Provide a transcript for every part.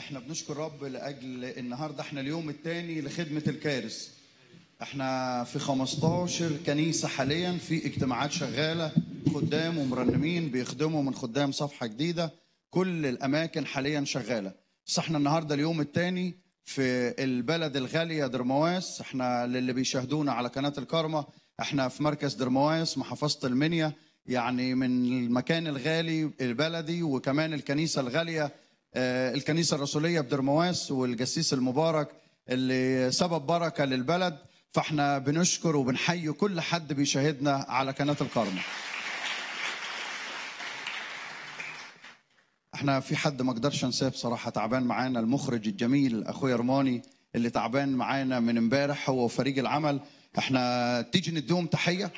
احنا بنشكر رب لاجل النهارده احنا اليوم الثاني لخدمه الكارث احنا في 15 كنيسه حاليا في اجتماعات شغاله خدام ومرنمين بيخدموا من خدام صفحه جديده كل الاماكن حاليا شغاله بس احنا النهارده اليوم الثاني في البلد الغاليه درمواس احنا للي بيشاهدونا على قناه الكارما احنا في مركز درمواس محافظه المنيا يعني من المكان الغالي البلدي وكمان الكنيسه الغاليه آه، الكنيسه الرسوليه بدرمواس والجسيس المبارك اللي سبب بركه للبلد فاحنا بنشكر وبنحيي كل حد بيشاهدنا على قناه الكارما احنا في حد ما اقدرش انساه بصراحه تعبان معانا المخرج الجميل اخويا رماني اللي تعبان معانا من امبارح هو وفريق العمل احنا تيجي نديهم تحيه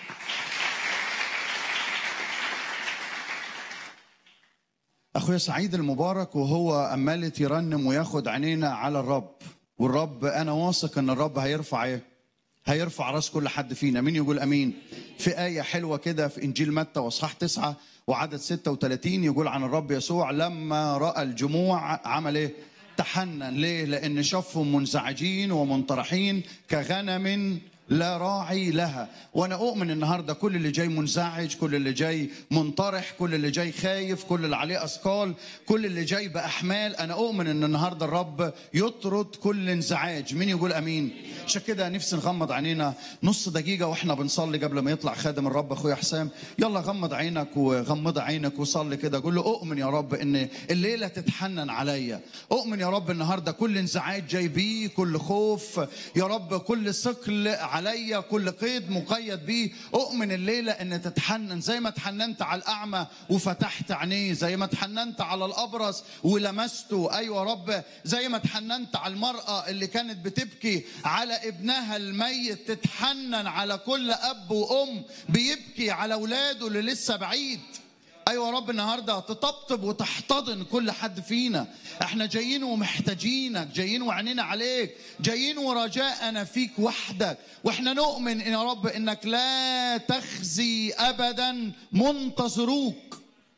اخويا سعيد المبارك وهو عمال يرنم وياخد عينينا على الرب والرب انا واثق ان الرب هيرفع ايه هيرفع راس كل حد فينا مين يقول امين في آية حلوة كده في إنجيل متى وأصحاح تسعة وعدد 36 يقول عن الرب يسوع لما رأى الجموع عمل إيه تحنن ليه لأن شافهم منزعجين ومنطرحين كغنم لا راعي لها وانا اؤمن النهارده كل اللي جاي منزعج كل اللي جاي منطرح كل اللي جاي خايف كل اللي عليه اثقال كل اللي جاي باحمال انا اؤمن ان النهارده الرب يطرد كل انزعاج مين يقول امين عشان كده نفسي نغمض عينينا نص دقيقه واحنا بنصلي قبل ما يطلع خادم الرب اخويا حسام يلا غمض عينك وغمض عينك وصلي كده قول له اؤمن يا رب ان الليله تتحنن عليا اؤمن يا رب النهارده كل انزعاج جاي بيه كل خوف يا رب كل ثقل عليا كل قيد مقيد بيه اؤمن الليله ان تتحنن زي ما تحننت على الاعمى وفتحت عينيه زي ما تحننت على الابرص ولمسته ايوه يا رب زي ما تحننت على المراه اللي كانت بتبكي على ابنها الميت تتحنن على كل اب وام بيبكي على اولاده اللي لسه بعيد ايوه يا رب النهارده تطبطب وتحتضن كل حد فينا احنا جايين ومحتاجينك جايين وعينينا عليك جايين ورجاءنا فيك وحدك واحنا نؤمن ان يا رب انك لا تخزي ابدا منتظروك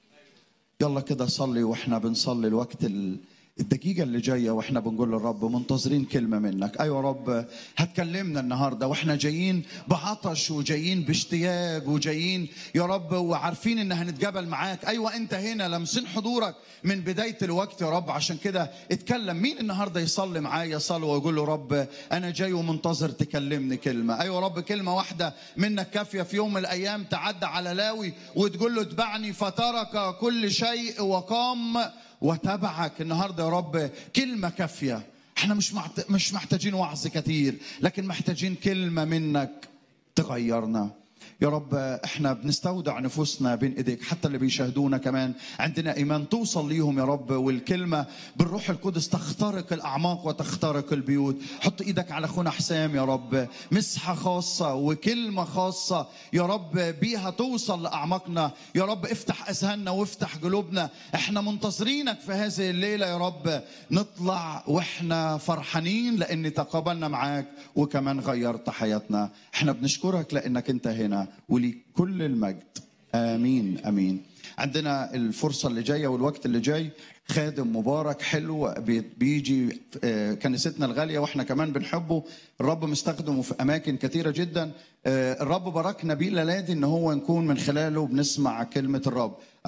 يلا كده صلي واحنا بنصلي الوقت ال... الدقيقة اللي جاية واحنا بنقول للرب منتظرين كلمة منك أيوة يا رب هتكلمنا النهاردة واحنا جايين بعطش وجايين باشتياق وجايين يا رب وعارفين ان هنتقابل معاك أيوة أنت هنا لمسين حضورك من بداية الوقت يا رب عشان كده اتكلم مين النهاردة يصلي معايا صلوة ويقول له رب أنا جاي ومنتظر تكلمني كلمة أيوة يا رب كلمة واحدة منك كافية في يوم من الأيام تعدى على لاوي وتقول له اتبعني فترك كل شيء وقام وتبعك النهارده يا رب كلمه كافيه احنا مش محت... مش محتاجين وعظ كتير لكن محتاجين كلمه منك تغيرنا يا رب احنا بنستودع نفوسنا بين ايديك حتى اللي بيشاهدونا كمان عندنا ايمان توصل ليهم يا رب والكلمه بالروح القدس تخترق الاعماق وتخترق البيوت حط ايدك على اخونا حسام يا رب مسحه خاصه وكلمه خاصه يا رب بيها توصل لاعماقنا يا رب افتح اذهاننا وافتح قلوبنا احنا منتظرينك في هذه الليله يا رب نطلع واحنا فرحانين لان تقابلنا معاك وكمان غيرت حياتنا احنا بنشكرك لانك انت هنا وليك كل المجد امين امين عندنا الفرصه اللي جايه والوقت اللي جاي خادم مبارك حلو بي- بيجي آه، كنيستنا الغاليه واحنا كمان بنحبه الرب مستخدمه في اماكن كثيره جدا آه، الرب باركنا بيه الليله دي ان هو نكون من خلاله بنسمع كلمه الرب